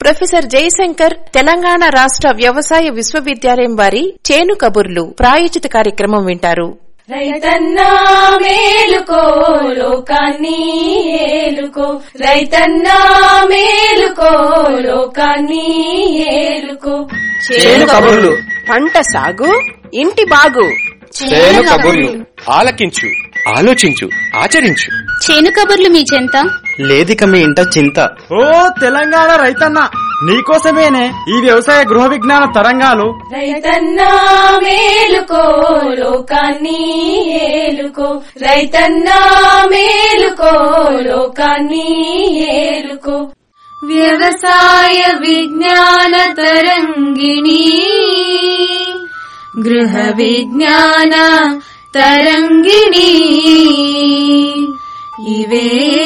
professor Jayashankar Telangana రాష్ట్ర వ్యవసాయ విశ్వవిద్యాలయం వారి చేను కబుర్లు ప్రాయోజిత కార్యక్రమం వింటారు రైతన్నా మేలుకో లోకాన్ని ఏలుకో రైతన్నా మేలుకో లోకాన్ని ఏలుకో చేను కబుర్లు పంట సాగు ఇంటి బాగు చేను కబుర్లు ఆలకించు ఆలోచించు ఆచరించు చేను కబుర్లు మీ చెంత లేదిక మీ ఇంట చింత ఓ తెలంగాణ రైతన్న నీకోసమేనే ఈ వ్యవసాయ గృహ విజ్ఞాన తరంగాలు రైతన్నా మేలుకో లోకాన్ని ఏలుకో రైతన్నా మేలుకో లోకాన్ని ఏలుకో వ్యవసాయ విజ్ఞాన తరంగిణి గృహ విజ్ఞాన తరంగిణి ఇవే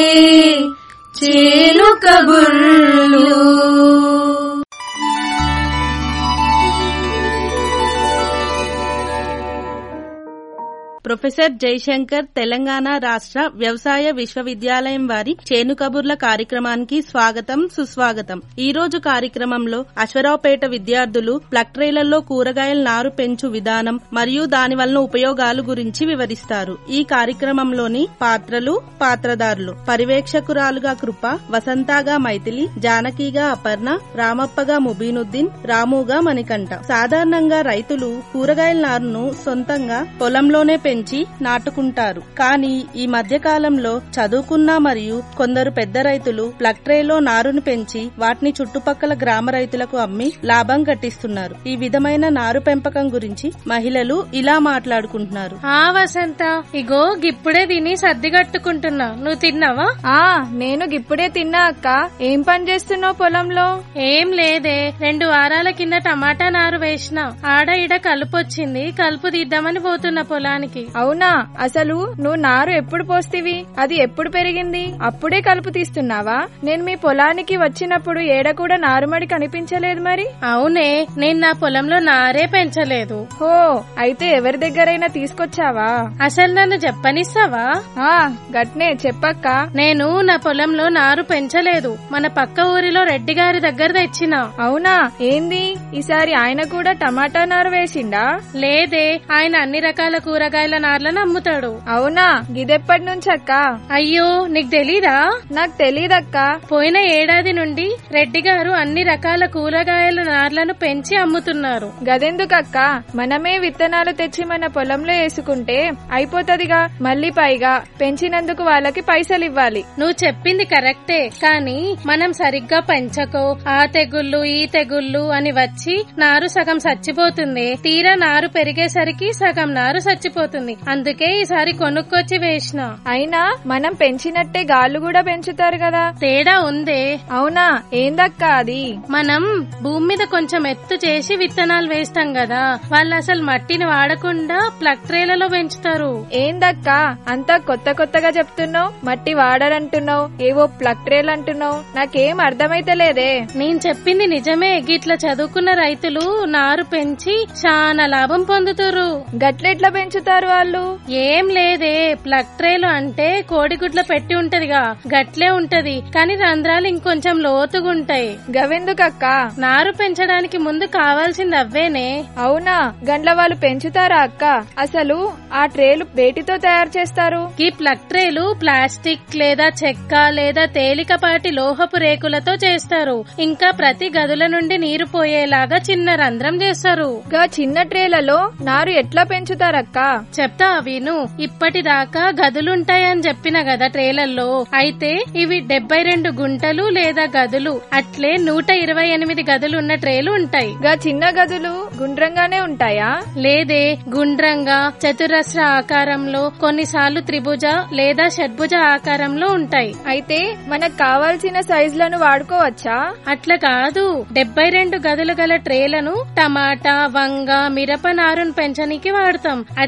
చేలు కబుర్లు ప్రొఫెసర్ జయశంకర్ తెలంగాణ రాష్ట్ర వ్యవసాయ విశ్వవిద్యాలయం వారి చేను కబుర్ల కార్యక్రమానికి స్వాగతం సుస్వాగతం ఈ రోజు కార్యక్రమంలో అశ్వరావుపేట విద్యార్థులు ప్లక్ట్రేలలో కూరగాయల నారు పెంచు విధానం మరియు దాని వలన ఉపయోగాలు గురించి వివరిస్తారు ఈ కార్యక్రమంలోని పాత్రలు పాత్రదారులు పర్యవేక్షకురాలుగా కృప వసంతాగా మైథిలి జానకిగా అపర్ణ రామప్పగా ముబీనుద్దీన్ రాముగా మణికంఠ సాధారణంగా రైతులు కూరగాయల నారును సొంతంగా పొలంలోనే పెంచి నాటుకుంటారు కానీ ఈ మధ్య కాలంలో చదువుకున్న మరియు కొందరు పెద్ద రైతులు ప్లక్ట్రేలో నారును పెంచి వాటిని చుట్టుపక్కల గ్రామ రైతులకు అమ్మి లాభం గట్టిస్తున్నారు ఈ విధమైన నారు పెంపకం గురించి మహిళలు ఇలా మాట్లాడుకుంటున్నారు ఆ వసంత ఇగో గిప్పుడే తిని సర్దిగట్టుకుంటున్నా నువ్వు తిన్నావా ఆ నేను గిప్పుడే తిన్నా అక్క ఏం పని చేస్తున్నావు పొలంలో ఏం లేదే రెండు వారాల కింద టమాటా నారు వేసిన ఆడ ఈడ కలుపు వచ్చింది కలుపు తీద్దామని పోతున్న పొలానికి అవునా అసలు నువ్వు నారు ఎప్పుడు పోస్తివి అది ఎప్పుడు పెరిగింది అప్పుడే కలుపు తీస్తున్నావా నేను మీ పొలానికి వచ్చినప్పుడు ఏడ కూడా నారుమడి కనిపించలేదు మరి అవునే నేను నా పొలంలో నారే పెంచలేదు హో అయితే ఎవరి దగ్గరైనా తీసుకొచ్చావా అసలు నన్ను చెప్పనిస్తావా ఆ గట్నే చెప్పక్క నేను నా పొలంలో నారు పెంచలేదు మన పక్క ఊరిలో రెడ్డి గారి దగ్గర తెచ్చిన అవునా ఏంది ఈసారి ఆయన కూడా టమాటా నారు వేసిండా లేదే ఆయన అన్ని రకాల కూరగాయల నార్లను అమ్ముతాడు అవునా గిదెప్పటి నుంచి అక్క అయ్యో నీకు తెలీదా నాకు తెలీదక్క పోయిన ఏడాది నుండి రెడ్డి గారు అన్ని రకాల కూరగాయల నార్లను పెంచి అమ్ముతున్నారు గదెందుకక్క మనమే విత్తనాలు తెచ్చి మన పొలంలో వేసుకుంటే అయిపోతదిగా మళ్ళీ పైగా పెంచినందుకు వాళ్ళకి పైసలు ఇవ్వాలి నువ్వు చెప్పింది కరెక్టే కానీ మనం సరిగ్గా పెంచకో ఆ తెగుళ్ళు ఈ తెగుళ్ళు అని వచ్చి నారు సగం చచ్చిపోతుంది తీరా నారు పెరిగేసరికి సగం నారు చచ్చిపోతుంది అందుకే ఈసారి కొనుక్కొచ్చి వేసిన అయినా మనం పెంచినట్టే గాళ్ళు కూడా పెంచుతారు కదా తేడా ఉందే అవునా ఏందక్క అది మనం భూమి మీద కొంచెం ఎత్తు చేసి విత్తనాలు వేస్తాం కదా వాళ్ళు అసలు మట్టిని వాడకుండా ప్లగ్ ట్రేలలో పెంచుతారు ఏందక్క అంతా కొత్త కొత్తగా చెప్తున్నావు మట్టి వాడరంటున్నావు ఏవో ప్లగ్ ట్రేలు అంటున్నావు నాకేం అర్థమైతలేదే నేను చెప్పింది నిజమే గిట్ల చదువుకున్న రైతులు నారు పెంచి చాలా లాభం పొందుతురు గట్లెట్లా పెంచుతారు వాళ్ళు ఏం లేదే ప్లగ్ ట్రేలు అంటే కోడిగుడ్ల పెట్టి ఉంటదిగా గట్లే ఉంటది కానీ రంధ్రాలు ఇంకొంచెం లోతుగుంటాయి గవెందుకక్క నారు పెంచడానికి ముందు కావాల్సింది అవ్వేనే అవునా గండ్ల వాళ్ళు పెంచుతారా అక్క అసలు ఆ ట్రేలు వేటితో తయారు చేస్తారు ఈ ప్లగ్ ట్రేలు ప్లాస్టిక్ లేదా చెక్క లేదా తేలికపాటి లోహపు రేకులతో చేస్తారు ఇంకా ప్రతి గదుల నుండి నీరు పోయేలాగా చిన్న రంధ్రం చేస్తారు గా చిన్న ట్రేలలో నారు ఎట్లా పెంచుతారక్క చెప్తా విను ఇప్పటిదాకా గదులుంటాయని చెప్పిన కదా ట్రేలల్లో అయితే ఇవి డెబ్బై రెండు గుంటలు లేదా గదులు అట్లే నూట ఇరవై ఎనిమిది గదులు ఉన్న ట్రేలు ఉంటాయి గా చిన్న గదులు గుండ్రంగానే ఉంటాయా లేదే గుండ్రంగా చతురస్ర ఆకారంలో కొన్నిసార్లు త్రిభుజ లేదా షడ్భుజ ఆకారంలో ఉంటాయి అయితే మనకు కావాల్సిన సైజులను వాడుకోవచ్చా అట్లా కాదు డెబ్బై రెండు గదులు గల ట్రేలను టమాటా వంగ మిరప నారును పెంచనీకి వాడతాం అట్లే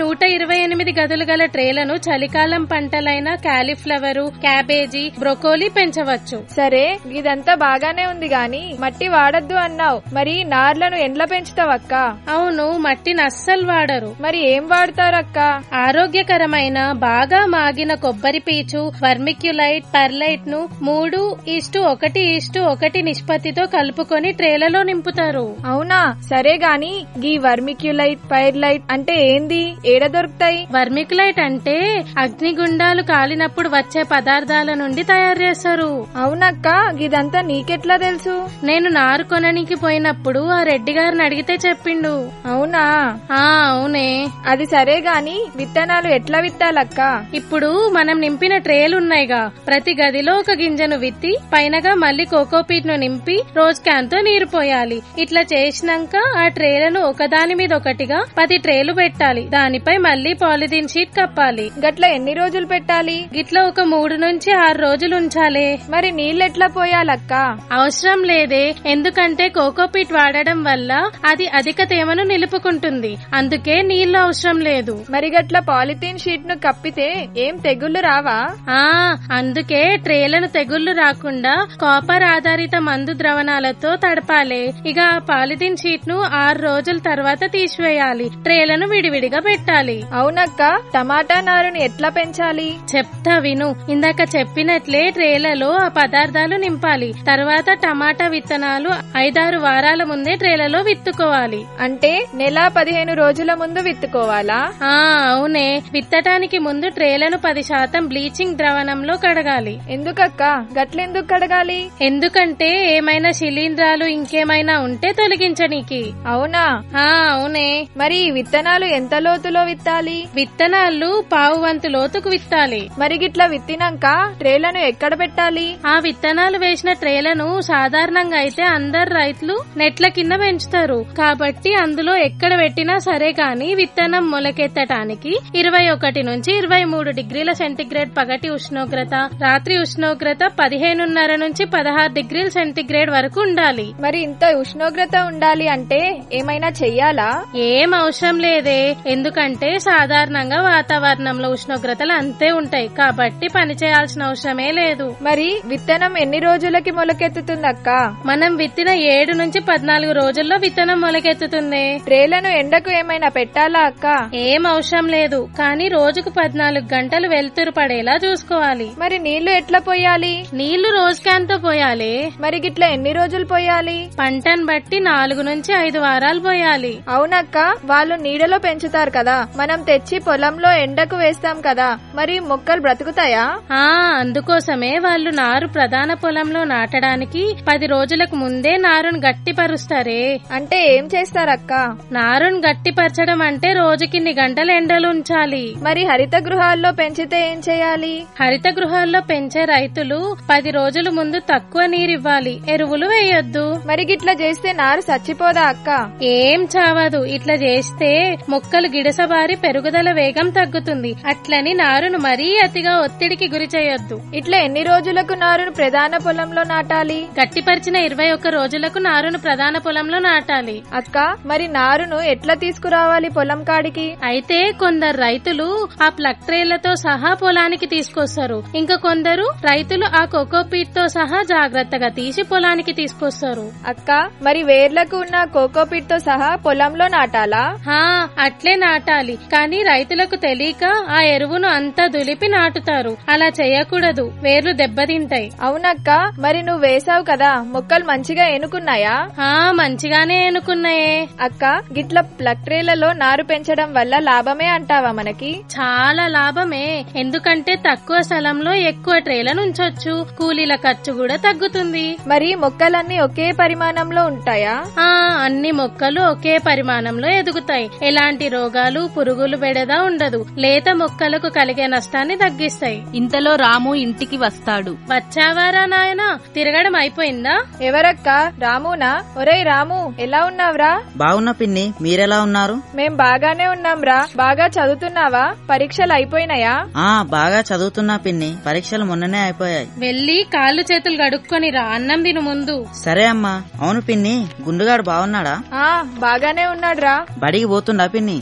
నూట ఇరవై ఎనిమిది గదులు గల ట్రేలను చలికాలం పంటలైన కాలీఫ్లవర్ క్యాబేజీ బ్రొకోలీ పెంచవచ్చు సరే ఇదంతా బాగానే ఉంది గాని మట్టి వాడద్దు అన్నావు మరి నార్లను ఎండ్ల పెంచుతావక్క అవును మట్టిని అస్సలు వాడరు మరి ఏం వాడతారక్క ఆరోగ్యకరమైన బాగా మాగిన కొబ్బరి పీచు వర్మిక్యులైట్ పర్లైట్ ను మూడు ఇష్టు ఒకటి ఇష్టు ఒకటి నిష్పత్తితో కలుపుకొని ట్రేలలో నింపుతారు అవునా సరే గాని గీ వర్మిక్యులైట్ పైర్లైట్ అంటే ఏంది ఏడ దొరుకుతాయి వర్మిక్యులైట్ అంటే అగ్నిగుండాలు కాలినప్పుడు వచ్చే పదార్థాల నుండి తయారు చేస్తారు అవునక్క గిదంతా నీకెట్లా తెలుసు నేను నారు కొననికి పోయినప్పుడు ఆ రెడ్డి గారిని అడిగితే చెప్పిండు అవునా ఆ అవునే అది సరే గాని విత్తనాలు ఎట్లా విత్తాలక్క ఇప్పుడు మనం నింపిన ట్రేలు ఉన్నాయిగా ప్రతి గదిలో ఒక గింజను విత్తి పైనగా మళ్ళీ కోకోపీట్ ను నింపి రోజ్ క్యాన్ తో నీరు పోయాలి ఇట్లా చేసినాక ఆ ట్రేలను ఒకదాని మీద ఒకటిగా పది ట్రేలు పెట్టాలి దానిపై మళ్ళీ పాలిథిన్ షీట్ కప్పాలి గట్ల ఎన్ని రోజులు పెట్టాలి గిట్లా ఒక మూడు నుంచి ఆరు రోజులు ఉంచాలి మరి నీళ్ళెట్లా పోయాలక్క అవసరం లేదే ఎందుకంటే కోకోపీట్ వాడడం వల్ల అది అధిక తేమను నిలుపుకుంటుంది అందుకే నీళ్లు అవసరం లేదు మరి గట్ల పాలిథీన్ షీట్ ను కప్పితే ఏం తెగుళ్లు రావా ఆ అందుకే ట్రేలను తెగుళ్లు రాకుండా కాపర్ ఆధారిత మందు ద్రవణాలతో తడపాలి ఇక ఆ పాలిథిన్ షీట్ ను ఆరు రోజుల తర్వాత తీసివేయాలి ట్రేలను విడివిడిగా పెట్టాలి అవునక్క టమాటా నారుని ఎట్లా పెంచాలి చెప్తా విను ఇందాక చెప్పినట్లే ట్రేలలో ఆ పదార్థాలు నింపాలి తర్వాత టమాటా విత్తనాలు ఐదారు వారాల ముందే ట్రేలలో విత్తుకోవాలి అంటే నెల పదిహేను రోజుల ముందు విత్తుకోవాలా ఆ అవునే విత్తటానికి ముందు ట్రేలను పది శాతం బ్లీచింగ్ ద్రవణంలో కడగాలి ఎందుకక్క గట్లెందుకు కడగాలి ఎందుకంటే ఏమైనా శిలీంధ్రాలు ఇంకేమైనా ఉంటే తొలగించనీకి అవునా ఆ అవునే మరి ఈ విత్తనాలు ఎంత లోతులో విత్తాలి విత్తనాలు పావు వంతు లోతుకు విత్తాలి మరి గిట్ల విత్తినాక ట్రేలను ఎక్కడ పెట్టాలి ఆ విత్తనాలు వేసిన ట్రేలను సాధారణంగా అయితే అందరు రైతులు నెట్ల కింద పెంచుతారు కాబట్టి అందులో ఎక్కడ పెట్టినా సరే గాని విత్తనం మొలకెత్తటానికి ఇరవై ఒకటి నుంచి ఇరవై మూడు డిగ్రీల సెంటీగ్రేడ్ పగటి ఉష్ణోగ్రత రాత్రి ఉష్ణోగ్రత పదిహేనున్నర నుంచి పదహారు డిగ్రీల సెంటీగ్రేడ్ వరకు ఉండాలి మరి ఇంత ఉష్ణోగ్రత ఉండాలి అంటే ఏమైనా చెయ్యాలా ఏం అవసరం లేదే ఎందుకంటే సాధారణంగా వాతావరణంలో ఉష్ణోగ్రతలు అంతే ఉంటాయి కాబట్టి పని చేయాల్సిన అవసరమే లేదు మరి విత్తనం ఎన్ని రోజులకి మొలకెత్తుతుందక్క మనం విత్తిన ఏడు నుంచి పద్నాలుగు రోజుల్లో విత్తనం మొలకెత్తుతుంది ట్రేలను ఎండకు ఏమైనా పెట్టాలా అక్క ఏం అవసరం లేదు కానీ రోజుకు పద్నాలుగు గంటలు వెలుతురు పడేలా చూసుకోవాలి మరి నీళ్లు ఎట్లా పోయాలి నీళ్లు రోజు క్యాన్ తో పోయాలి మరి గిట్ల ఎన్ని రోజులు పోయాలి పంటను బట్టి నాలుగు నుంచి ఐదు వారాలు పోయాలి అవునక్క వాళ్ళు నీడలో పెంచుతారు కదా మనం తెచ్చి పొలంలో ఎండకు వేస్తాం కదా మరి మొక్కలు బ్రతుకుతాయా ఆ అందుకోసమే వాళ్ళు నారు ప్రధాన పొలంలో నాటడానికి పది రోజులకు ముందే నారును గట్టిపరుస్తారే అంటే ఏం చేస్తారక్క నారును గట్టిపరచడం అంటే రోజుకిన్ని గంటలు ఎండలు ఉంచాలి మరి హరిత గృహాల్లో పెంచితే ఏం చేయాలి హరిత గృహాల్లో పెంచే రైతులు పది రోజుల ముందు తక్కువ నీరివ్వాలి ఎరువులు వేయొద్దు మరి గిట్ల చేస్తే నారు చచ్చిపోదా అక్క ఏం చావదు ఇట్లా చేస్తే మొక్కలు గిడసబారి పెరుగుదల వేగం తగ్గుతుంది అట్లని నారును మరీ అతిగా ఒత్తిడికి గురి చేయొద్దు ఇట్లా ఎన్ని రోజులకు నారును ప్రధాన పొలంలో నాటాలి గట్టిపరిచిన ఇరవై ఒక్క రోజులకు నారును ప్రధాన పొలంలో నాటాలి అక్క మరి నారును ఎట్లా తీసుకురావాలి పొలం కాడికి అయితే కొందరు రైతులు ఆ ప్లగ్ ట్రేలతో సహా పొలానికి తీసుకొస్తారు ఇంకా కొందరు రైతులు ఆ కోకోపీట్ తో సహా జాగ్రత్తగా తీసి పొలానికి తీసుకొస్తారు అక్క మరి వేర్లకు ఉన్న కోకోపిట్ తో సహా పొలంలో నాటాలా హా అట్లే నాటాలి కానీ రైతులకు తెలియక ఆ ఎరువును అంతా దులిపి నాటుతారు అలా చేయకూడదు వేర్లు దెబ్బతింటాయి అవునక్క మరి నువ్వు వేసావు కదా మొక్కలు మంచిగా ఎనుకున్నాయా ఆ మంచిగానే ఎనుకున్నాయే అక్క గిట్ల ప్లగ్ ట్రేలలో నారు పెంచడం వల్ల లాభమే అంటావా మనకి చాలా లాభమే ఎందుకంటే తక్కువ స్థలంలో ఎక్కువ ట్రేలను ఉంచొచ్చు కూలీల ఖర్చు కూడా తగ్గుతుంది మరి మొక్కలన్నీ ఒకే పరిమాణంలో ఉంటాయా ఆ అన్ని మొక్కలు ఒకే పరిమాణంలో ఎదుగుతాయి ఎలాంటి రోగాలు పురుగులు బెడద ఉండదు లేత మొక్కలకు కలిగే నష్టాన్ని తగ్గిస్తాయి ఇంతలో రాము ఇంటికి వస్తాడు వచ్చావారా నాయనా తిరగడం అయిపోయిందా ఎవరక్క రామునా ఒరేయ్ రాము ఎలా ఉన్నావురా బాగున్న పిన్ని మీరెలా ఉన్నారు మేం బాగానే ఉన్నాంరా బాగా చదువుతున్నావా పరీక్షలు అయిపోయినాయా ఆ బాగా చదువుతున్నా పిన్ని పరీక్షలు మొన్ననే అయిపోయాయి వెళ్లి కాళ్ళు చేతులు గడుక్కొని రా అన్నం తిను ముందు సరే అమ్మా అవును పిన్ని గుండుగాడు బాగున్నాడా ఆ బాగానే ఉన్నాడురా బడికి పోతుండా పిన్ని ఆ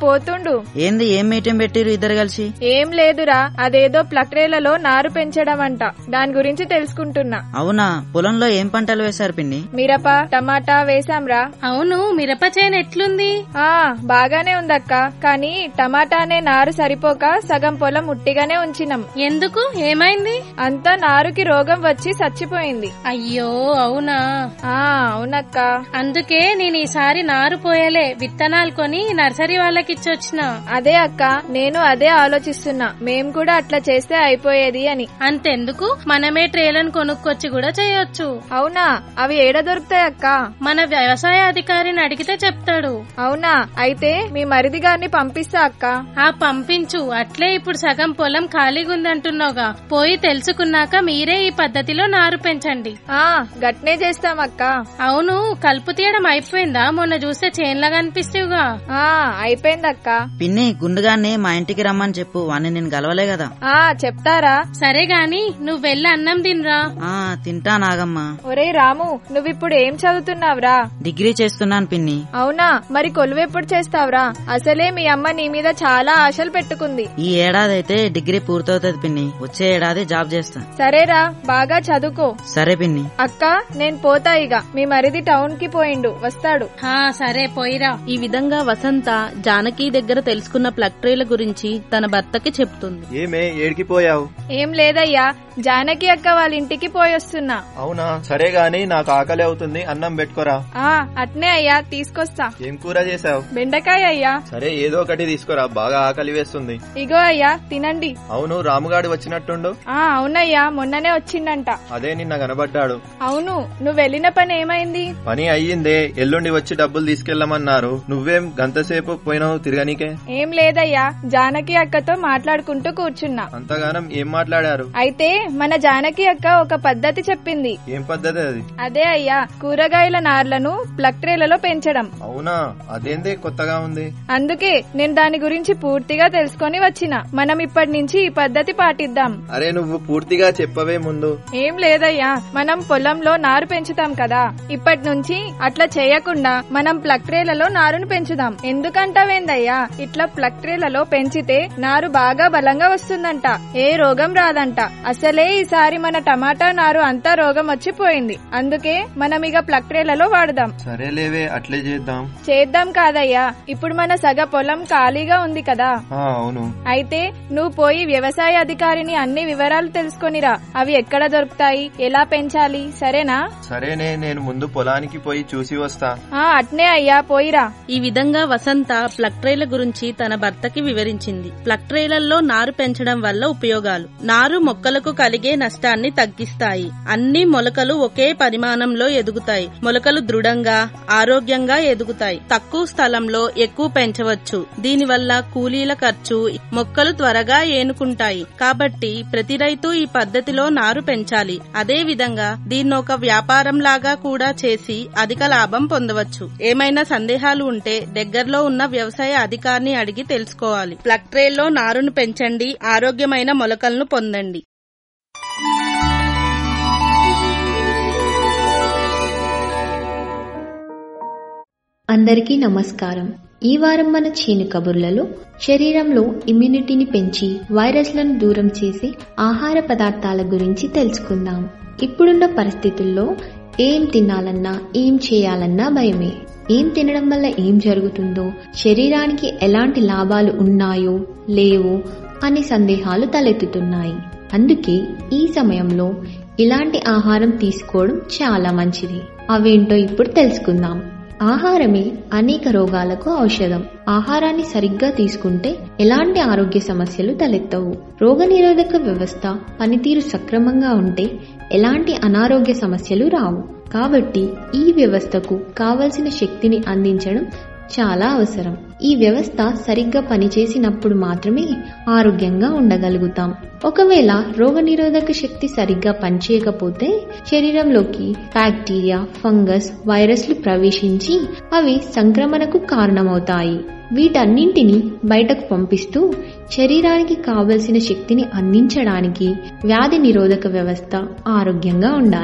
పోతుండు ఏంది ఏం మీటింగ్ పెట్టిరు ఇద్దరు కలిసి ఏం లేదురా అదేదో ప్లక్రేలలో నారు పెంచడం అంట దాని గురించి తెలుసుకుంటున్నా అవునా పొలంలో ఏం పంటలు వేశారు పిన్ని మిరప టమాటా వేసాంరా అవును మిరప చేను ఎట్లుంది ఆ బాగానే ఉందక్క కానీ టమాటానే నారు సరిపోక సగం పొలం ఉట్టిగానే ఉంచినాం ఎందుకు ఏమైంది అంతా నారుకి రోగం వచ్చి చచ్చిపోయింది అయ్యో అవునా ఆ అవునక్క అందుకే నేను ఈసారి నారు పోయలే విత్తనాలు కొని నర్సరీ వాళ్ళకి ఇచ్చొచ్చిన అదే అక్క నేను అదే ఆలోచిస్తున్నా మేం కూడా అట్లా చేస్తే అయిపోయేది అని అంతెందుకు మనమే ట్రేలను కొనుక్కొచ్చి కూడా చేయొచ్చు అవునా అవి ఏడ దొరుకుతాయి అక్క మన వ్యవసాయ అధికారిని అడిగితే చెప్తాడు అవునా అయితే మీ మరిది గారిని పంపిస్తా అక్క ఆ పంపించు అట్లే ఇప్పుడు సగం పొలం ఖాళీగా ఉందంటున్నావుగా పోయి తెలుసుకున్నాక మీరే ఈ పద్ధతిలో నారు పెంచండి ఆ గట్నే చేస్తాం అక్క అవును కలుపు తీయడం అయిపోయిందా మొన్న చూస్తే చేన్లా కనిపిస్తేవుగా ఆ అయిపోయిందక్క పిన్ని గుండుగాన్ని మా ఇంటికి రమ్మని చెప్పు వాణ్ణి నేను గలవలే కదా ఆ చెప్తారా సరే గాని నువ్వు వెళ్ళి అన్నం తినరా ఆ తింటా నాగమ్మా ఒరే రాము నువ్విప్పుడు ఏం చదువుతున్నావురా డిగ్రీ చేస్తున్నాను పిన్ని అవునా మరి కొలువెప్పుడు చేస్తావురా అసలే మీ అమ్మ నీ మీద చాలా ఆశలు పెట్టుకుంది ఈ ఏడాది అయితే డిగ్రీ పూర్తవుతుంది పిన్ని వచ్చే ఏడాది జాబ్ చేస్తా సరేరా బాగా చదువుకో సరే పిన్ని అక్క నేను పోతా ఇక మీ మరిది టౌన్ కి పోయిండు వస్తాడు హా సరే పోయిరా ఈ విధంగా వసంత జానకి దగ్గర తెలుసుకున్న ప్లక్ట్రీల గురించి తన భర్తకి చెప్తుంది ఏమే ఏడికి పోయావు ఏం లేదయ్యా జానకి అక్క వాళ్ళ ఇంటికి పోయొస్తున్నా అవునా సరే గాని నాకు ఆకలి అవుతుంది అన్నం పెట్టుకోరా ఆ అట్నే అయ్యా తీసుకొస్తా ఏం కూర చేసావు బెండకాయ అయ్యా సరే ఏదో ఒకటి తీసుకురా బాగా ఆకలి వేస్తుంది ఇగో అయ్యా తినండి అవును రాముగాడు వచ్చినట్టుండు ఆ అవునయ్యా మొన్ననే వచ్చిండంట అదే నిన్న కనబడ్డాడు అవును నువ్వు వెళ్ళిన పని ఏమైంది పని అయ్యిందే ఎల్లుండి వచ్చి డబ్బులు తీసుకెళ్లమన్నారు నువ్వేం గంతసేపు పోయినావు తిరగనీకే ఏం లేదయ్యా జానకి అక్కతో మాట్లాడుకుంటూ కూర్చున్నా అంతగానం ఏం మాట్లాడారు అయితే మన జానకి అక్క ఒక పద్ధతి చెప్పింది ఏం పద్ధతి అది అదే అయ్యా కూరగాయల నార్లను ప్లక్ట్రేలలో పెంచడం అవునా అదేందే కొత్తగా ఉంది అందుకే నేను దాని గురించి పూర్తిగా తెలుసుకొని వచ్చిన మనం ఇప్పటి నుంచి ఈ పద్ధతి పాటిద్దాం అరే నువ్వు పూర్తిగా చెప్పవే ముందు ఏం లేదయ్యా మనం పొలంలో నారు పెంచుతాం కదా ఇప్పటి నుంచి అట్లా చేయకుండా మనం ప్లక్ట్రేలలో నారును పెంచుదాం ఎందుకంటావేందయ్యా ఇట్లా ప్లక్ట్రేలలో పెంచితే నారు బాగా బలంగా వస్తుందంట ఏ రోగం రాదంట అసలే ఈసారి మన టమాటా నారు అంతా రోగం వచ్చిపోయింది అందుకే మనం ఇక ప్లక్ట్రేలలో వాడదాం సరేలేవే అట్లే చేద్దాం చేద్దాం కాదయ్యా ఇప్పుడు మన సగ పొలం ఖాళీగా ఉంది కదా ఆ, అవును అయితే నువ్వు పోయి వ్యవసాయ అధికారిని అన్ని వివరాలు తెలుసుకొనిరా అవి ఎక్కడ దొరుకుతాయి ఎలా పెంచాలి సరేనా సరేనే నేను ముందు పొలానికి పోయి చూసి వస్తా ఆ అట్నే అయ్యా పోయిరా ఈ విధంగా వసంత ప్లక్ట్రైల గురించి తన భర్తకి వివరించింది ప్లక్ట్రైలల్లో నారు పెంచడం వల్ల ఉపయోగాలు నారు మొక్కలకు కలిగే నష్టాన్ని తగ్గిస్తాయి అన్ని మొలకలు ఒకే పరిమాణంలో ఎదుగుతాయి మొలకలు దృఢంగా ఆరోగ్యంగా ఎదుగుతాయి తక్కువ స్థలంలో ఎక్కువ పెంచవచ్చు దీనివల్ల కూలీల ఖర్చు మొక్కలు త్వరగా ఏనుకుంటాయి కాబట్టి ప్రతి రైతు ఈ పద్ధతిలో నారు పెంచాలి అదే విధంగా దీన్ని ఒక వ్యాపారం లాగా కూడా చేసి అధిక లాభం పొందవచ్చు ఏమైనా సందేహాలు ఉంటే దగ్గరలో ఉన్న వ్యవసాయ అధికారిని అడిగి తెలుసుకోవాలి ప్లగ్ ట్రేల్లో నారును పెంచండి ఆరోగ్యమైన మొలకలను పొందండి అందరికీ నమస్కారం ఈ వారం మన చీను కబుర్లలో శరీరంలో ఇమ్యూనిటీని పెంచి వైరస్లను దూరం చేసే ఆహార పదార్థాల గురించి తెలుసుకుందాం ఇప్పుడున్న పరిస్థితుల్లో ఏం తినాలన్నా ఏం చేయాలన్నా భయమే ఏం తినడం వల్ల ఏం జరుగుతుందో శరీరానికి ఎలాంటి లాభాలు ఉన్నాయో లేవో అనే సందేహాలు తలెత్తుతున్నాయి అందుకే ఈ సమయంలో ఇలాంటి ఆహారం తీసుకోవడం చాలా మంచిది అవేంటో ఇప్పుడు తెలుసుకుందాం ఆహారమే అనేక రోగాలకు ఔషధం ఆహారాన్ని సరిగ్గా తీసుకుంటే ఎలాంటి ఆరోగ్య సమస్యలు తలెత్తవు రోగనిరోధక వ్యవస్థ పనితీరు సక్రమంగా ఉంటే ఎలాంటి అనారోగ్య సమస్యలు రావు కాబట్టి ఈ వ్యవస్థకు కావలసిన శక్తిని అందించడం చాలా అవసరం ఈ వ్యవస్థ సరిగ్గా పనిచేసినప్పుడు మాత్రమే ఆరోగ్యంగా ఉండగలుగుతాం ఒకవేళ రోగనిరోధక శక్తి సరిగ్గా పనిచేయకపోతే శరీరంలోకి బ్యాక్టీరియా ఫంగస్ వైరస్లు ప్రవేశించి అవి సంక్రమణకు కారణమవుతాయి వీటన్నింటినీ బయటకు పంపిస్తూ శరీరానికి కావలసిన శక్తిని అందించడానికి వ్యాధి నిరోధక వ్యవస్థ ఆరోగ్యంగా ఉండాలి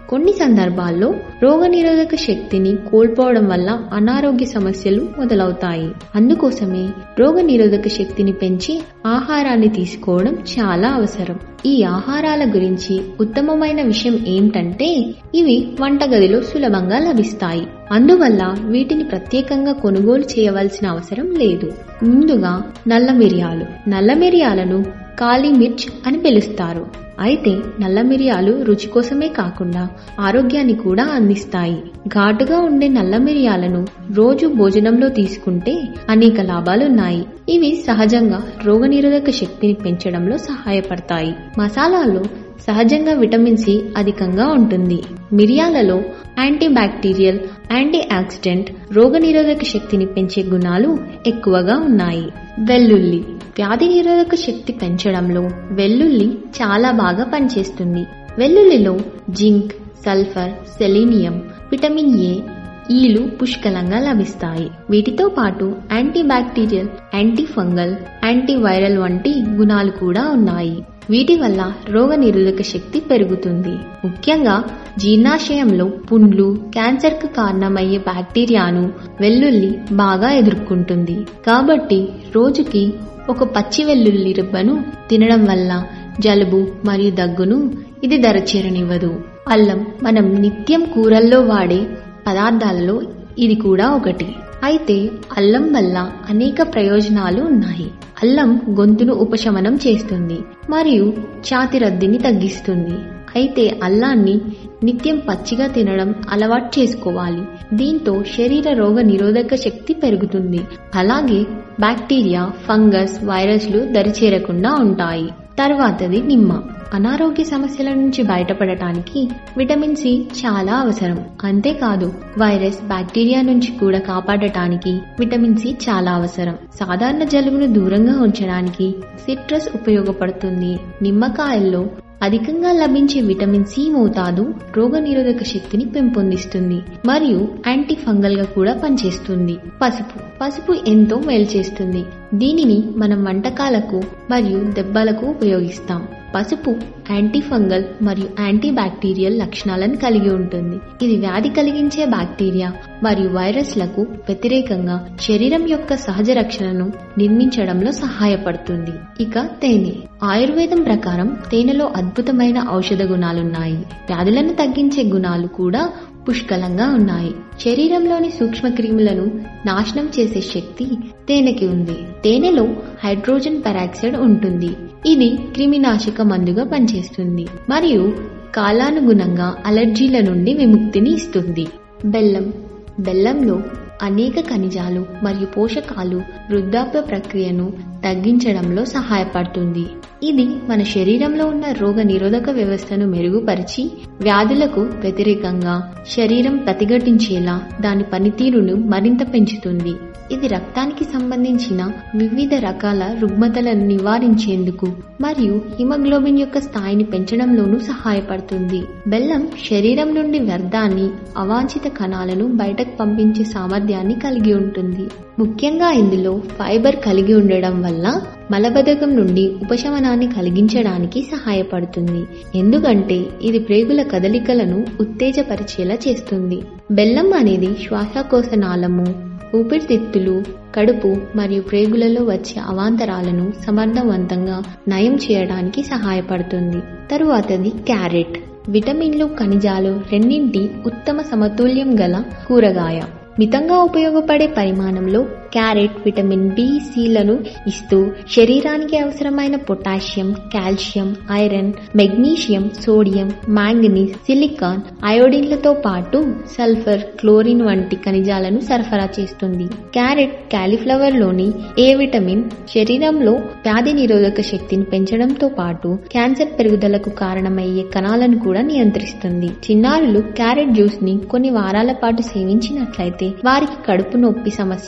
కొన్ని సందర్భాల్లో రోగనిరోధక శక్తిని కోల్పోవడం వల్ల అనారోగ్య సమస్యలు మొదలవుతాయి అందుకోసమే రోగనిరోధక శక్తిని పెంచి ఆహారాన్ని తీసుకోవడం చాలా అవసరం ఈ ఆహారాల గురించి ఉత్తమమైన విషయం ఏంటంటే ఇవి వంటగదిలో సులభంగా లభిస్తాయి అందువల్ల వీటిని ప్రత్యేకంగా కొనుగోలు చేయవలసిన అవసరం లేదు ముందుగా నల్ల మిరియాలు నల్ల మిరియాలను కాళీ మిర్చ్ అని పిలుస్తారు అయితే నల్ల మిరియాలు రుచి కోసమే కాకుండా ఆరోగ్యాన్ని కూడా అందిస్తాయి ఘాటుగా ఉండే నల్ల మిరియాలను రోజు భోజనంలో తీసుకుంటే అనేక లాభాలున్నాయి ఇవి సహజంగా రోగనిరోధక శక్తిని పెంచడంలో సహాయపడతాయి మసాలాలో సహజంగా విటమిన్ సి అధికంగా ఉంటుంది మిరియాలలో యాంటీ బ్యాక్టీరియల్ యాంటీ ఆక్సిడెంట్ రోగనిరోధక శక్తిని పెంచే గుణాలు ఎక్కువగా ఉన్నాయి వెల్లుల్లి వ్యాధి నిరోధక శక్తి పెంచడంలో వెల్లుల్లి చాలా బాగా పనిచేస్తుంది వెల్లుల్లిలో zinc sulphur selenium vitamin A ఈలు పుష్కలంగా లభిస్తాయి వీటితో పాటు anti bacterial anti fungal anti viral వంటి గుణాలు కూడా ఉన్నాయి వీటి వల్ల రోగ నిరోధక శక్తి పెరుగుతుంది ముఖ్యంగా జీర్ణాశయంలో పుండ్లు క్యాన్సర్ కు కారణమయ్యే బ్యాక్టీరియాను వెల్లుల్లి బాగా ఎదుర్కొంటుంది కాబట్టి రోజుకి ఒక పచ్చి వెల్లుల్లి రిబ్బను తినడం వల్ల జలుబు మరియు దగ్గును ఇది దరచేరనివ్వదు అల్లం మనం నిత్యం కూరల్లో వాడే పదార్థాలలో ఇది కూడా ఒకటి అయితే అల్లం వల్ల అనేక ప్రయోజనాలు ఉన్నాయి అల్లం గొంతును ఉపశమనం చేస్తుంది మరియు ఛాతి రద్దీని తగ్గిస్తుంది అయితే అల్లాన్ని నిత్యం పచ్చిగా తినడం అలవాటు చేసుకోవాలి దీంతో శరీర రోగ నిరోధక శక్తి పెరుగుతుంది అలాగే బ్యాక్టీరియా ఫంగస్ వైరస్లు దరిచేరకుండా ఉంటాయి తర్వాతది నిమ్మ అనారోగ్య సమస్యల నుంచి బయటపడటానికి విటమిన్ సి చాలా అవసరం అంతేకాదు వైరస్ బ్యాక్టీరియా నుంచి కూడా కాపాడటానికి విటమిన్ సి చాలా అవసరం సాధారణ జలుబును దూరంగా ఉంచడానికి సిట్రస్ ఉపయోగపడుతుంది నిమ్మకాయల్లో అధికంగా లభించే విటమిన్ సి మోతాదు రోగనిరోధక శక్తిని పెంపొందిస్తుంది మరియు యాంటీ ఫంగల్ గా కూడా పనిచేస్తుంది పసుపు పసుపు ఎంతో మేలు చేస్తుంది దీనిని మనం వంటకాలకు మరియు దెబ్బలకు ఉపయోగిస్తాం పసుపు యాంటీ ఫంగల్ మరియు యాంటీ బ్యాక్టీరియల్ లక్షణాలను కలిగి ఉంటుంది ఇది వ్యాధి కలిగించే బ్యాక్టీరియా మరియు వైరస్లకు వ్యతిరేకంగా శరీరం యొక్క సహజ రక్షణను నిర్మించడంలో సహాయపడుతుంది ఇక తేనె ఆయుర్వేదం ప్రకారం తేనెలో అద్భుతమైన ఔషధ గుణాలున్నాయి వ్యాధులను తగ్గించే గుణాలు కూడా పుష్కలంగా ఉన్నాయి శరీరంలోని సూక్ష్మక్రిములను నాశనం చేసే శక్తి తేనెకి ఉంది తేనెలో హైడ్రోజన్ పెరాక్సైడ్ ఉంటుంది ఇది క్రిమినాశక మందుగా పనిచేస్తుంది మరియు కాలానుగుణంగా అలర్జీల నుండి విముక్తిని ఇస్తుంది బెల్లం బెల్లంలో అనేక ఖనిజాలు మరియు పోషకాలు వృద్ధాప్య ప్రక్రియను తగ్గించడంలో సహాయపడుతుంది ఇది మన శరీరంలో ఉన్న రోగ నిరోధక వ్యవస్థను మెరుగుపరిచి వ్యాధులకు వ్యతిరేకంగా శరీరం ప్రతిఘటించేలా దాని పనితీరును మరింత పెంచుతుంది ఇది రక్తానికి సంబంధించిన వివిధ రకాల రుగ్మతలను నివారించేందుకు మరియు హిమోగ్లోబిన్ యొక్క స్థాయిని పెంచడంలోనూ సహాయపడుతుంది బెల్లం శరీరం నుండి వ్యర్థాన్ని అవాంఛిత కణాలను బయటకు పంపించే సామర్థ్యాన్ని కలిగి ఉంటుంది ముఖ్యంగా ఇందులో ఫైబర్ కలిగి ఉండడం వల్ల మలబద్ధకం నుండి ఉపశమనాన్ని కలిగించడానికి సహాయపడుతుంది ఎందుకంటే ఇది ప్రేగుల కదలికలను ఉత్తేజపరిచేలా చేస్తుంది బెల్లం అనేది శ్వాసకోశ నాళము ఊపిరితిత్తులు కడుపు మరియు ప్రేగులలో వచ్చే అవాంతరాలను సమర్థవంతంగా నయం చేయడానికి సహాయపడుతుంది తరువాతది క్యారెట్ విటమిన్లు ఖనిజాలు రెండింటి ఉత్తమ సమతుల్యం గల కూరగాయ మితంగా ఉపయోగపడే పరిమాణంలో క్యారెట్ విటమిన్ బి సిలను ఇస్తూ శరీరానికి అవసరమైన potassium calcium iron magnesium sodium manganese silicon అయోడిన్లతో పాటు సల్ఫర్ క్లోరిన్ వంటి ఖనిజాలను సరఫరా చేస్తుంది క్యారెట్ కాలీఫ్లవర్ లోని ఏ విటమిన్ శరీరంలో వ్యాధి నిరోధక శక్తిని పెంచడంతో పాటు క్యాన్సర్ పెరుగుదలకు కారణమయ్యే కణాలను కూడా నియంత్రిస్తుంది చిన్నారులు క్యారెట్ జ్యూస్ ని కొన్ని వారాల పాటు సేవించినట్లయితే వారికి కడుపు నొప్పి సమస్య ఉండదు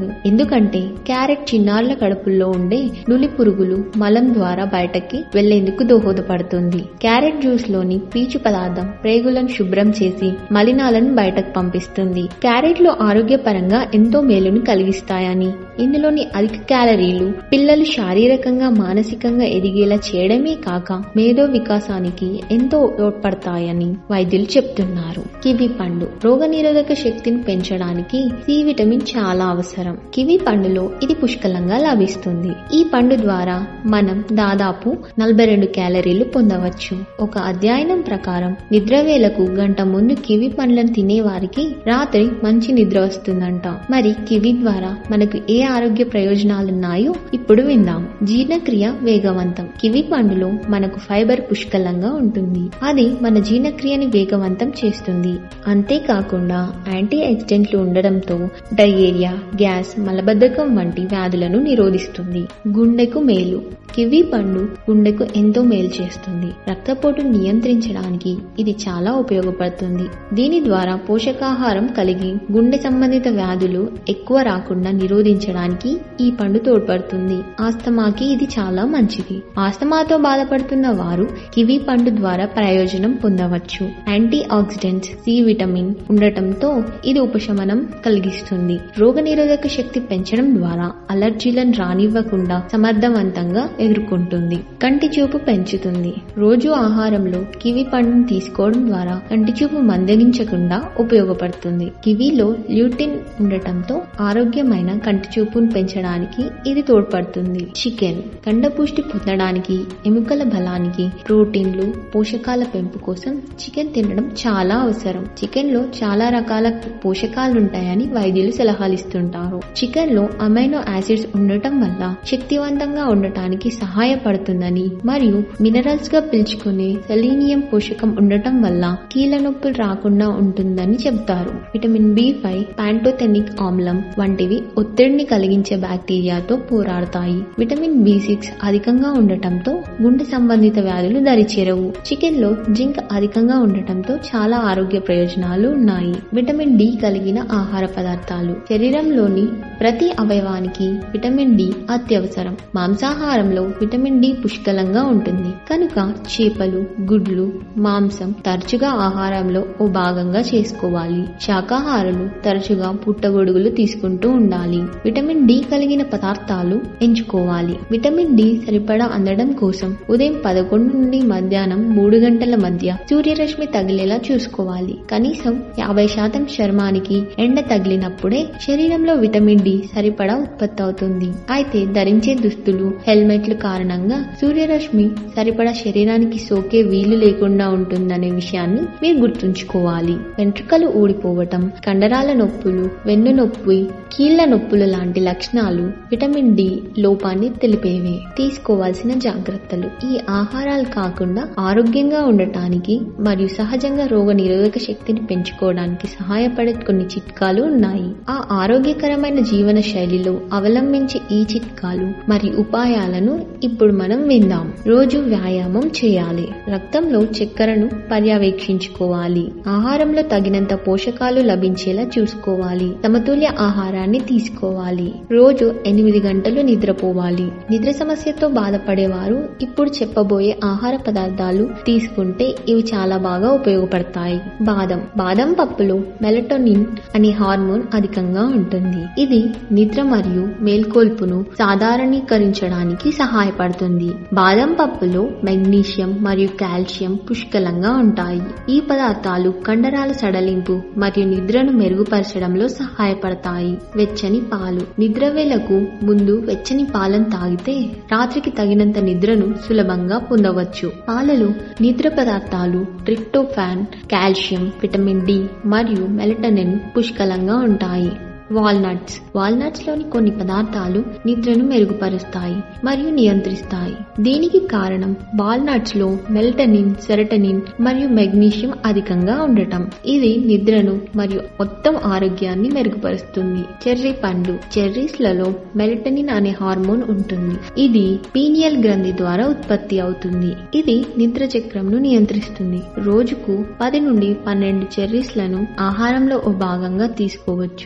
తప్పదు ఎందుకంటే క్యారెట్ చిన్నారుల కడుపుల్లో ఉండే నులి పురుగులు మలం ద్వారా బయటకి వెళ్లేందుకు దోహదపడుతుంది క్యారెట్ జ్యూస్ లోని పీచు పదార్థం ప్రేగులను శుభ్రం చేసి మలినాలను బయటకు పంపిస్తుంది క్యారెట్ లో ఆరోగ్యపరంగా ఎంతో మేలుని కలిగిస్తాయని ఇందులోని అధిక క్యాలరీలు పిల్లలు శారీరకంగా మానసికంగా ఎదిగేలా చేయడమే కాక మేధో వికాసానికి ఎంతో తోడ్పడతాయని వైద్యులు చెప్తున్నారు కివి పండు రోగనిరోధక శక్తిని పెంచడానికి సి విటమిన్ చాలా అవసరం కివి పండులో ఇది పుష్కలంగా లభిస్తుంది ఈ పండు ద్వారా మనం దాదాపు నలభై రెండు క్యాలరీలు పొందవచ్చు ఒక అధ్యయనం ప్రకారం నిద్ర వేళకు గంట ముందు కివి పండ్లను తినే వారికి రాత్రి మంచి నిద్ర వస్తుందంట మరి కివి ద్వారా మనకు ఏ ఆరోగ్య ప్రయోజనాలున్నాయో ఇప్పుడు విందాం జీర్ణక్రియ వేగవంతం కివి పండులో మనకు ఫైబర్ పుష్కలంగా ఉంటుంది అది మన జీర్ణక్రియని వేగవంతం చేస్తుంది అంతేకాకుండా యాంటీ ఆక్సిడెంట్లు ఉండడంతో డయేరియా గ్యాస్ మలబద్ధకం వంటి వ్యాధులను నిరోధిస్తుంది గుండెకు మేలు కివి పండు గుండెకు ఎంతో మేలు చేస్తుంది రక్తపోటు నియంత్రించడానికి ఇది చాలా ఉపయోగపడుతుంది దీని ద్వారా పోషకాహారం కలిగి గుండె సంబంధిత వ్యాధులు ఎక్కువ రాకుండా నిరోధించడానికి ఈ పండు తోడ్పడుతుంది ఆస్తమాకి ఇది చాలా మంచిది ఆస్తమాతో బాధపడుతున్న వారు కివి పండు ద్వారా ప్రయోజనం పొందవచ్చు యాంటీ ఆక్సిడెంట్స్ సి విటమిన్ ఉండటంతో ఇది ఉపశమనం కలిగిస్తుంది రోగనిరోధక శక్తి పెంచడం ద్వారా అలర్జీలను రానివ్వకుండా సమర్థవంతంగా ఎదుర్కొంటుంది కంటి చూపు పెంచుతుంది రోజు ఆహారంలో కివి పండును తీసుకోవడం ద్వారా కంటి చూపు మందగించకుండా ఉపయోగపడుతుంది కివిలో ల్యూటిన్ ఉండటంతో ఆరోగ్యమైన కంటి చూపును పెంచడానికి ఇది తోడ్పడుతుంది చికెన్ కండపుష్టి పొందడానికి ఎముకల బలానికి ప్రోటీన్లు పోషకాల పెంపు కోసం చికెన్ తినడం చాలా అవసరం చికెన్ లో చాలా రకాల పోషకాలు ఉంటాయని వైద్యులు సలహాలు ఇస్తుంటారు చికెన్ లో అమైనో యాసిడ్స్ ఉండటం వల్ల శక్తివంతంగా ఉండటానికి సహాయపడుతుందని మరియు మినరల్స్ గా పిలుచుకునే సెలీనియం పోషకం ఉండటం వల్ల కీళ్ళ నొప్పులు రాకుండా ఉంటుందని చెబుతారు విటమిన్ బి ఫైవ్ ప్యాంటోథెనిక్ ఆమ్లం వంటివి ఒత్తిడిని కలిగించే బ్యాక్టీరియాతో పోరాడతాయి విటమిన్ బి సిక్స్ అధికంగా ఉండటంతో గుండె సంబంధిత వ్యాధులు దరిచేరవు చికెన్ లో జింక్ అధికంగా ఉండటంతో చాలా ఆరోగ్య ప్రయోజనాలు ఉన్నాయి విటమిన్ డి కలిగిన ఆహార పదార్థాలు శరీరంలోని ప్రతి అవయవానికి విటమిన్ డి అత్యవసరం మాంసాహారంలో విటమిన్ డి పుష్కలంగా ఉంటుంది కనుక చేపలు గుడ్లు మాంసం తరచుగా ఆహారంలో ఓ భాగంగా చేసుకోవాలి శాకాహారులు తరచుగా పుట్టగొడుగులు తీసుకుంటూ ఉండాలి విటమిన్ డి కలిగిన పదార్థాలు ఎంచుకోవాలి విటమిన్ డి సరిపడా అందడం కోసం ఉదయం పదకొండు నుండి మధ్యాహ్నం మూడు గంటల మధ్య సూర్యరశ్మి తగిలేలా చూసుకోవాలి కనీసం యాభై శాతం చర్మానికి ఎండ తగిలినప్పుడే శరీరంలో విటమిన్ డి సరిపడా ఉత్పత్తి అవుతుంది అయితే ధరించే దుస్తులు హెల్మెట్లు కారణంగా సూర్యరశ్మి సరిపడా శరీరానికి సోకే వీలు లేకుండా ఉంటుందనే విషయాన్ని మీరు గుర్తుంచుకోవాలి వెంట్రుకలు ఊడిపోవటం కండరాల నొప్పులు వెన్ను నొప్పి కీళ్ల నొప్పులు లాంటి లక్షణాలు విటమిన్ డి లోపాన్ని తెలిపేవే తీసుకోవాల్సిన జాగ్రత్తలు ఈ ఆహారాలు కాకుండా ఆరోగ్యంగా ఉండటానికి మరియు సహజంగా రోగ నిరోధక శక్తిని పెంచుకోవడానికి సహాయపడే కొన్ని చిట్కాలు ఉన్నాయి ఆ ఆరోగ్యకరమైన జీవన శైలిలో అవలంబించే ఈ చిట్కాలు మరియు ఉపాయాలను ఇప్పుడు మనం విందాం రోజు వ్యాయామం చేయాలి రక్తంలో చక్కెరను పర్యవేక్షించుకోవాలి ఆహారంలో తగినంత పోషకాలు లభించేలా చూసుకోవాలి సమతుల్య ఆహారాన్ని తీసుకోవాలి రోజు ఎనిమిది గంటలు నిద్రపోవాలి నిద్ర సమస్యతో బాధపడేవారు ఇప్పుడు చెప్పబోయే ఆహార పదార్థాలు తీసుకుంటే ఇవి చాలా బాగా ఉపయోగపడతాయి బాదం బాదం పప్పులో మెలటోనిన్ అనే హార్మోన్ అధికంగా ఉంటుంది ఇది నిద్ర మరియు మేల్కొల్పును సాధారణీకరించడానికి సహాయపడుతుంది బాదం పప్పులో మెగ్నీషియం మరియు కాల్షియం పుష్కలంగా ఉంటాయి ఈ పదార్థాలు కండరాల సడలింపు మరియు నిద్రను మెరుగుపరచడంలో సహాయపడతాయి వెచ్చని పాలు నిద్ర వేళకు ముందు వెచ్చని పాలను తాగితే రాత్రికి తగినంత నిద్రను సులభంగా పొందవచ్చు పాలలో నిద్ర పదార్థాలు ట్రిప్టోఫాన్ కాల్షియం విటమిన్ డి మరియు మెలటనిన్ పుష్కలంగా ఉంటాయి వాల్నట్స్ వాల్నట్స్ లోని కొన్ని పదార్థాలు నిద్రను మెరుగుపరుస్తాయి మరియు నియంత్రిస్తాయి దీనికి కారణం వాల్నట్స్ లో మెల్టనిన్ సెరటనిన్ మరియు మెగ్నీషియం అధికంగా ఉండటం ఇది నిద్రను మరియు మొత్తం ఆరోగ్యాన్ని మెరుగుపరుస్తుంది చెర్రీ పండ్లు చెర్రీస్ లలో మెలటనిన్ అనే హార్మోన్ ఉంటుంది ఇది పీనియల్ గ్రంథి ద్వారా ఉత్పత్తి అవుతుంది ఇది నిద్ర చక్రంను నియంత్రిస్తుంది రోజుకు పది నుండి పన్నెండు చెర్రీస్ లను ఆహారంలో ఓ భాగంగా తీసుకోవచ్చు ఇది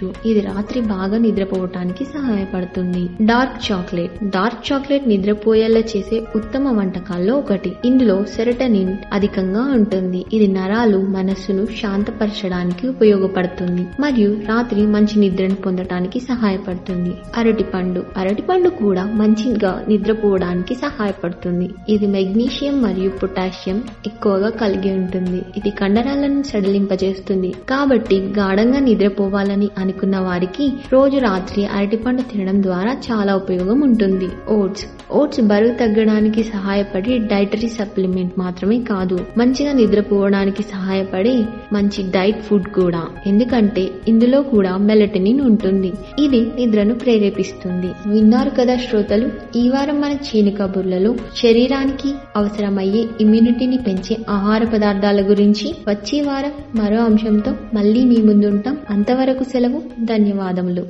రాత్రి బాగా నిద్రపోవటానికి సహాయపడుతుంది డార్క్ చాక్లెట్ డార్క్ చాక్లెట్ నిద్రపోయేలా చేసే ఉత్తమ వంటకాల్లో ఒకటి ఇందులో సెరటనిన్ అధికంగా ఉంటుంది ఇది నరాలు మనస్సును శాంతపరచడానికి ఉపయోగపడుతుంది మరియు రాత్రి మంచి నిద్రను పొందటానికి సహాయపడుతుంది అరటిపండు అరటిపండు కూడా మంచిగా నిద్రపోవడానికి సహాయపడుతుంది ఇది మెగ్నీషియం మరియు పొటాషియం ఎక్కువగా కలిగి ఉంటుంది ఇది కండరాలను సడలింపజేస్తుంది కాబట్టి గాఢంగా నిద్రపోవాలని అనుకున్న వారికి రోజు రాత్రి అరటిపండు తినడం ద్వారా చాలా ఉపయోగం ఉంటుంది ఓట్స్ ఓట్స్ బరువు తగ్గడానికి సహాయపడే డైటరీ సప్లిమెంట్ మాత్రమే కాదు మంచిగా నిద్రపోవడానికి సహాయపడే మంచి డైట్ ఫుడ్ కూడా ఎందుకంటే ఇందులో కూడా మెలటనిన్ ఉంటుంది ఇది నిద్రను ప్రేరేపిస్తుంది విన్నారు కదా శ్రోతలు ఈ వారం మన చీని కబుర్లలో శరీరానికి అవసరమయ్యే ఇమ్యూనిటీని పెంచే ఆహార పదార్థాల గురించి వచ్చే వారం మరో అంశంతో మళ్ళీ మీ ముందుంటాం అంతవరకు సెలవు ధన్యవాదములు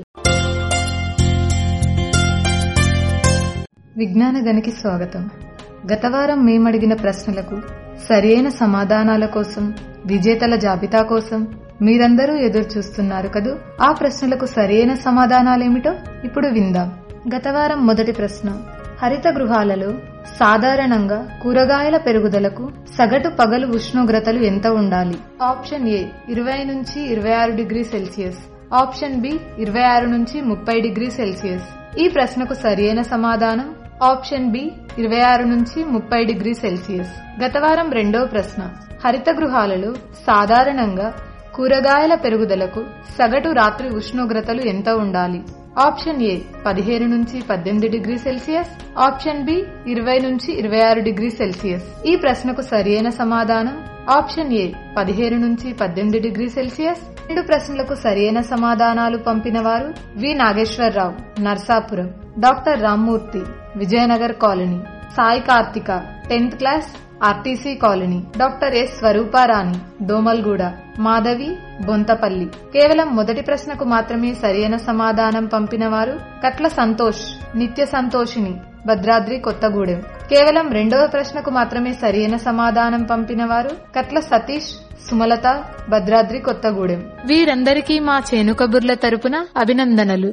విజ్ఞాన గనికి స్వాగతం గత వారం మేమడిగిన ప్రశ్నలకు సరియైన సమాధానాల కోసం విజేతల జాబితా కోసం మీరందరూ ఎదురు చూస్తున్నారు కదూ ఆ ప్రశ్నలకు సరియైన సమాధానాలేమిటో ఇప్పుడు విందాం గత వారం మొదటి ప్రశ్న హరిత గృహాలలో సాధారణంగా కూరగాయల పెరుగుదలకు సగటు పగలు ఉష్ణోగ్రతలు ఎంత ఉండాలి ఆప్షన్ ఏ ఇరవై నుంచి ఇరవై ఆరు డిగ్రీ సెల్సియస్ ఆప్షన్ బి ఇరవై ఆరు నుంచి ముప్పై డిగ్రీ సెల్సియస్ ఈ ప్రశ్నకు సరియైన సమాధానం ఆప్షన్ బి ఇరవై ఆరు నుంచి ముప్పై డిగ్రీ సెల్సియస్ గత వారం రెండవ ప్రశ్న హరిత గృహాలలో సాధారణంగా కూరగాయల పెరుగుదలకు సగటు రాత్రి ఉష్ణోగ్రతలు ఎంత ఉండాలి ఆప్షన్ ఏ పదిహేను నుంచి పద్దెనిమిది డిగ్రీ సెల్సియస్ ఆప్షన్ బి ఇరవై నుంచి ఇరవై ఆరు డిగ్రీ సెల్సియస్ ఈ ప్రశ్నకు సరియైన సమాధానం ఆప్షన్ ఏ పదిహేను నుంచి పద్దెనిమిది డిగ్రీ సెల్సియస్ రెండు ప్రశ్నలకు సరియైన సమాధానాలు పంపిన వారు V Nageswara Rao Narsapuram doctor Rammurthy Vijayanagar colony Sai Karthika tenth class RTC colony doctor S Swarupa Rani Domalguda Madhavi Bonthapalli కేవలం మొదటి ప్రశ్నకు మాత్రమే సరియైన సమాధానం పంపిన వారు కట్ల సంతోష్ నిత్య సంతోషిని భద్రాద్రి కొత్తగూడెం కేవలం రెండవ ప్రశ్నకు మాత్రమే సరియైన సమాధానం పంపిన వారు కట్ల సతీష్ సుమలత భద్రాద్రి కొత్తగూడెం వీరందరికీ మా చేను కబుర్ల తరపున అభినందనలు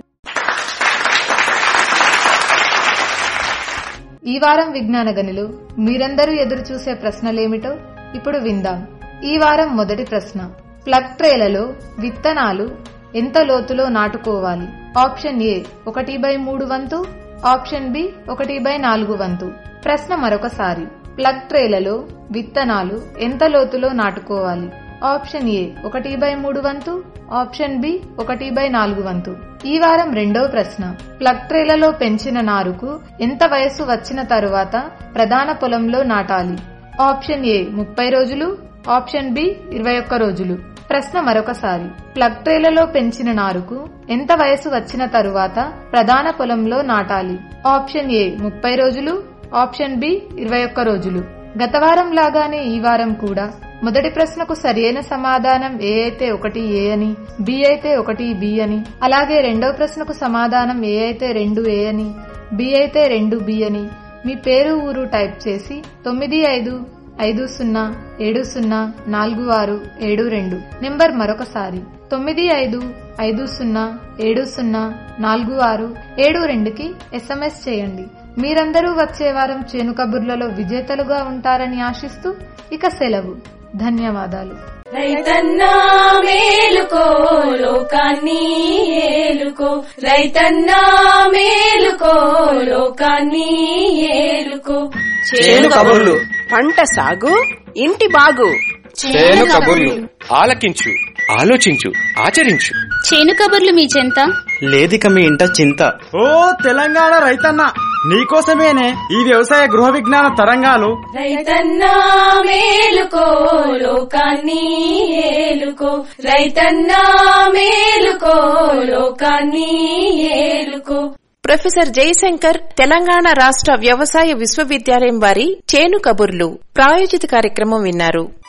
ఈ వారం విజ్ఞాన గనిలో మీరందరూ ఎదురు చూసే ప్రశ్నలేమిటో ఇప్పుడు విందాం ఈ వారం మొదటి ప్రశ్న ప్లగ్ ట్రేలలో విత్తనాలు ఎంత లోతులో నాటుకోవాలి ఆప్షన్ ఏ ఒకటి బై మూడు వంతు ఆప్షన్ బి ఒకటి బై నాలుగు వంతు ప్రశ్న మరొకసారి ప్లగ్ ట్రేలలో విత్తనాలు ఎంత లోతులో నాటుకోవాలి ఆప్షన్ ఏ ఒకటి బై మూడు వంతు ఆప్షన్ బి ఒకటి బై నాలుగు వంతు ఈ వారం రెండవ ప్రశ్న ప్లగ్ ట్రేలలో పెంచిన నారుకు ఎంత వయస్సు వచ్చిన తరువాత ప్రధాన పొలంలో నాటాలి ఆప్షన్ ఏ ముప్పై రోజులు ఆప్షన్ బి ఇరవై ఒక్క రోజులు ప్రశ్న మరొకసారి ప్లగ్ ట్రేలలో పెంచిన నారుకు ఎంత వయసు వచ్చిన తరువాత ప్రధాన పొలంలో నాటాలి ఆప్షన్ ఏ ముప్పై రోజులు ఆప్షన్ బి ఇరవై ఒక్క రోజులు గత వారం లాగానే ఈ వారం కూడా మొదటి ప్రశ్నకు సరియైన సమాధానం ఏ అయితే ఒకటి ఏ అని బి అయితే ఒకటి బి అని అలాగే రెండవ ప్రశ్నకు సమాధానం ఏ అయితే రెండు ఏ అని బి అయితే రెండు బి అని మీ పేరు ఊరు టైప్ చేసి తొమ్మిది ఐదు ఐదు సున్నా ఏడు సున్నా నాలుగు ఆరు ఏడు రెండు నెంబర్ మరొకసారి తొమ్మిది ఐదు ఐదు సున్నా ఏడు సున్నా నాలుగు ఆరు ఏడు రెండుకి ఎస్ఎంఎస్ చేయండి మీరందరూ వచ్చే వారం చేను కబుర్లలో విజేతలుగా ఉంటారని ఆశిస్తూ ఇక సెలవు ధన్యవాదాలు రైతన్నా మేలుకో లోకాన్ని ఏలుకో రైతన్నా మేలుకో లోకాన్ని ఏలుకో చేను కబుర్లు పంట సాగు ఇంటి బాగు చేను కబుర్లు ఆలకించు ఆలోచించు ఆచరించు చేను కబుర్లు మీ చెంత లేదిక మీ ఇంట చింత ఓ తెలంగాణ రైతన్న నీకోసమేనే ఈ వ్యవసాయ గృహ విజ్ఞాన తరంగాలు రైతన్నా మేలుకో లోకాన్ని ఏలుకో రైతన్నా మేలుకో లోకాన్ని ఏలుకో ప్రొఫెసర్ జయశంకర్ తెలంగాణ రాష్ట్ర వ్యవసాయ విశ్వవిద్యాలయం వారి చేను కబుర్లు ప్రాయోజిత కార్యక్రమం విన్నారు